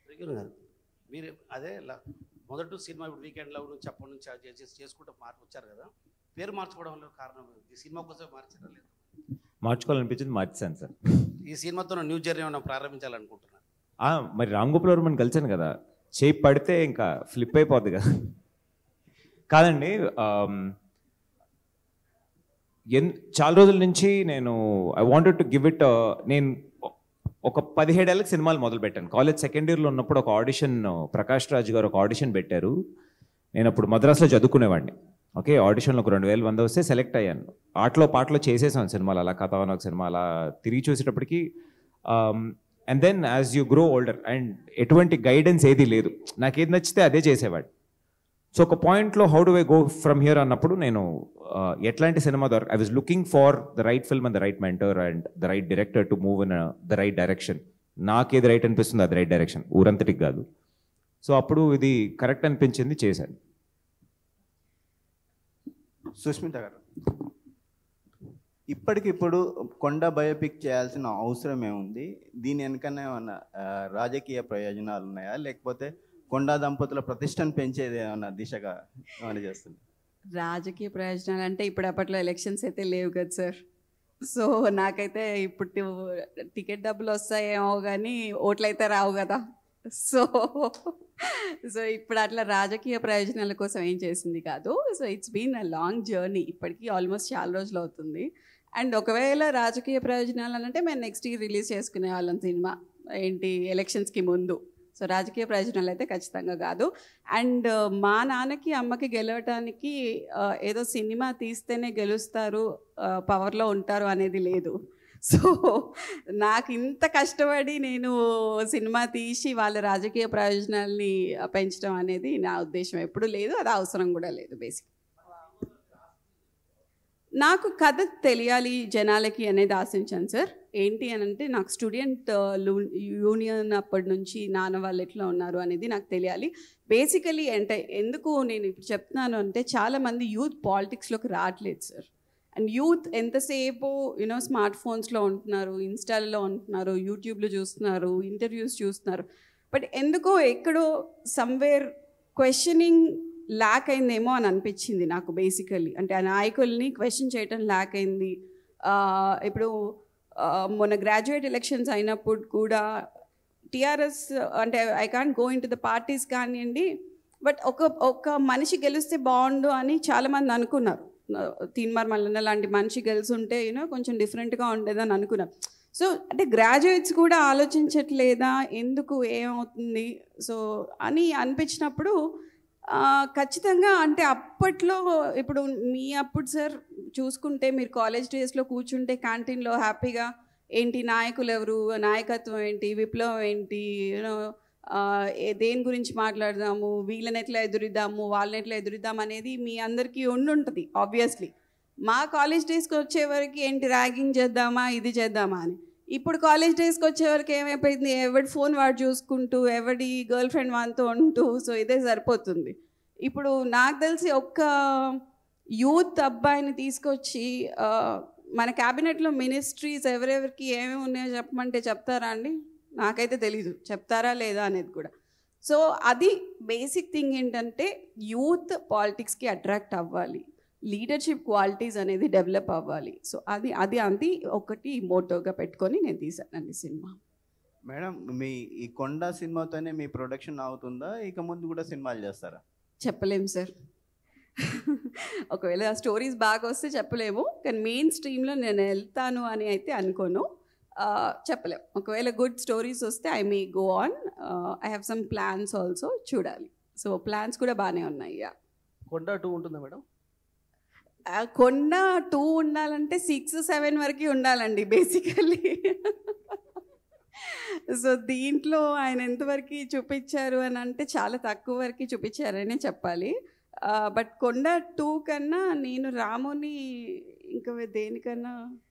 త్రిగురు గారు మీరు అదే ల- మొదటి సినిమా ఇప్పుడు వీకెండ్ లవ్ నుంచి అప్పటి నుంచి అది చేసి చేసుకుంటూ మార్పు వచ్చారు కదా పేరు మార్చుకోవడం వల్ల కారణం ఈ సినిమా కోసం మార్చడం లేదు మార్చుకోవాలనిపించింది మార్చాను సార్ ఈ సినిమాతో న్యూ జర్నీ ఏమైనా ప్రారంభించాలనుకుంటున్నారు ఆ, మరి రామ్ గోపాల్ వర్మని కలిసాను కదా చేయి పడితే ఇంకా ఫ్లిప్ అయిపోద్ది కదా కాదండి ఆమ్, ఎన్ చాలా రోజుల నుంచి నేను I wanted to give it నేను ఒక పదిహేడేళ్ళకి సినిమాలు మొదలు పెట్టాను కాలేజ్ సెకండ్ ఇయర్లో ఉన్నప్పుడు ఒక ఆడిషన్ ప్రకాష్ రాజ్ గారు ఒక ఆడిషన్ పెట్టారు నేను అప్పుడు మద్రాసులో చదువుకునేవాడిని ఓకే ఆడిషన్లో ఒక రెండు వేల మంది వస్తే సెలెక్ట్ అయ్యాను ఆటలో పాటలో చేసేసాను సినిమాలు అలా కథ ఒక సినిమా అలా తిరిగి చూసేటప్పటికి and then as you grow older and ఎటువంటి గైడెన్స్ ఏది లేదు నాకు ఏది నచ్చితే అదే చేసేవాడు సో ఒక పాయింట్లో how do I go from here అన్నప్పుడు నేను ఆ, ఎట్లాంటి సినిమా దొరక I was looking for the right film and the right mentor and the right director to move in the right direction నాకేది రైట్ అనిపిస్తుంది అది రైట్ డైరెక్షన్ ఊరంతటికి కాదు సో అప్పుడు ఇది కరెక్ట్ అనిపించింది చేశాను సుష్మిత గారు ఇప్పటికిప్పుడు కొండ బయోపిక్ చేయాల్సిన అవసరం ఏముంది దీని వెనకనే ఏమన్నా ఆ, రాజకీయ ప్రయోజనాలు ఉన్నాయా లేకపోతే కొండా దంపతుల ప్రతిష్టను పెంచేది ఏమన్నా దిశగా ఏమైనా చేస్తుంది రాజకీయ ప్రయోజనాలు అంటే ఇప్పుడు అప్పట్లో ఎలక్షన్స్ అయితే లేవు కదా సార్ సో నాకైతే ఇప్పుడు టికెట్ డబ్బులు వస్తాయేమో కానీ ఓట్లు అయితే రావు కదా సో సో ఇప్పుడు అట్లా రాజకీయ ప్రయోజనాల కోసం ఏం చేసింది కాదు so it's been a long journey ఇప్పటికీ ఆల్మోస్ట్ చాలా రోజులు అవుతుంది అండ్ ఒకవేళ రాజకీయ ప్రయోజనాలు అని అంటే మేము నెక్స్ట్ ఇయర్ రిలీజ్ చేసుకునే వాళ్ళం సినిమా ఏంటి ఎలక్షన్స్కి ముందు సో రాజకీయ ప్రయోజనాలు అయితే ఖచ్చితంగా కాదు అండ్ మా నాన్నకి అమ్మకి గెలవటానికి ఆ, ఏదో సినిమా తీస్తేనే గెలుస్తారు పవర్లో ఉంటారు అనేది లేదు సో నాకు ఇంత కష్టపడి నేను సినిమా తీసి వాళ్ళ రాజకీయ ప్రయోజనాల్ని ఆ, పెంచడం అనేది నా ఉద్దేశం ఎప్పుడూ లేదు అది అవసరం కూడా లేదు బేసిక్ నాకు కథ తెలియాలి జనాలకి అనేది ఆశించాను సార్ ఏంటి అని అంటే నాకు స్టూడెంట్ యూనియన్ అప్పటి నుంచి నాన్న వాళ్ళు ఎట్లా ఉన్నారు అనేది నాకు తెలియాలి బేసికలీ అంటే ఎందుకు నేను ఇప్పుడు చెప్తున్నాను అంటే చాలామంది యూత్ పాలిటిక్స్లోకి రావట్లేదు సార్ అండ్ యూత్ ఎంతసేపు యూనో స్మార్ట్ ఫోన్స్లో ఉంటున్నారు ఇన్స్టాల్లో ఉంటున్నారు యూట్యూబ్లో చూస్తున్నారు ఇంటర్వ్యూస్ చూస్తున్నారు బట్ ఎందుకో ఎక్కడో సమ్వేర్ క్వశ్చనింగ్ ల్యాక్ అయిందేమో అని అనిపించింది నాకు బేసికలీ అంటే ఆ నాయకుల్ని క్వశ్చన్ చేయటం ల్యాక్ అయింది ఆ, ఇప్పుడు ఆ, మొన్న గ్రాడ్యుయేట్ ఎలక్షన్స్ అయినప్పుడు కూడా టీఆర్ఎస్ అంటే I can't go into the parties కానివ్వండి బట్ ఒక ఒక మనిషి గెలిస్తే బాగుండు అని చాలామంది అనుకున్నారు తీన్మార్ మల్లన్న లాంటి మనిషి గెలుసుంటే యూనో కొంచెం డిఫరెంట్గా ఉండేదని అనుకున్నారు సో అంటే గ్రాడ్యుయేట్స్ కూడా ఆలోచించట్లేదా ఎందుకు ఏమవుతుంది సో అని అనిపించినప్పుడు ఆ, ఖచ్చితంగా అంటే అప్పట్లో ఇప్పుడు మీ అప్పుడు సార్ చూసుకుంటే మీరు కాలేజ్ డేస్లో కూర్చుంటే క్యాంటీన్లో హ్యాపీగా ఏంటి నాయకులు ఎవరు నాయకత్వం ఏంటి విప్లవం ఏంటి యూనో దేని గురించి మాట్లాడదాము వీళ్ళని ఎట్లా ఎదురిద్దాము వాళ్ళని ఎట్లా ఎదురిద్దాం అనేది మీ అందరికీ ఉండుంటుంది ఆబ్వియస్లీ మా కాలేజ్ డేస్కి వచ్చేవరకు ఏంటి ర్యాగింగ్ చేద్దామా ఇది చేద్దామా అని ఇప్పుడు కాలేజ్ డేస్కి వచ్చేవరకు ఏమైపోయింది ఎవడి ఫోన్ వాడు చూసుకుంటూ ఎవడి గర్ల్ ఫ్రెండ్ వానితో ఉంటూ సో ఇదే సరిపోతుంది ఇప్పుడు నాకు తెలిసి ఒక్క యూత్ అబ్బాయిని తీసుకొచ్చి ఆ, మన క్యాబినెట్లో మినిస్ట్రీస్ ఎవరెవరికి ఏమేమి ఉన్నాయో చెప్పమంటే చెప్తారా అండి నాకైతే తెలీదు చెప్తారా లేదా అనేది కూడా సో అది బేసిక్ థింగ్ ఏంటంటే యూత్ పాలిటిక్స్కి అట్రాక్ట్ అవ్వాలి లీడర్షిప్ క్వాలిటీస్ అనేది డెవలప్ అవ్వాలి సో అది అది అది ఒకటి మోటోగా పెట్టుకొని నేను తీసానండి సినిమా మేడం మీ ఈ కొండ సినిమాతోనే మీ ప్రొడక్షన్ అవుతుందా ఇక ముందు కూడా సినిమాలు చేస్తారా చెప్పలేము సార్ ఒకవేళ ఆ స్టోరీస్ బాగా వస్తే చెప్పలేము కానీ మెయిన్ స్ట్రీమ్లో నేను వెళ్తాను అని అయితే అనుకోను ఆ, చెప్పలేము ఒకవేళ గుడ్ స్టోరీస్ వస్తే I me go on I have some plans also చూడాలి సో ప్లాన్స్ కూడా బాగానే ఉన్నాయి యా కొండ టూ ఉంటుందా మేడం ఆ కొండ టూ ఉండాలంటే సిక్స్ సెవెన్ వరకు ఉండాలండి బేసికల్లీ సో దీంట్లో ఆయన ఎంతవరకు చూపించారు అని అంటే చాలా తక్కువ వరకు చూపించారనే చెప్పాలి బట్ కొండ టూ కన్నా నేను రాముని ఇంకా దేనికన్నా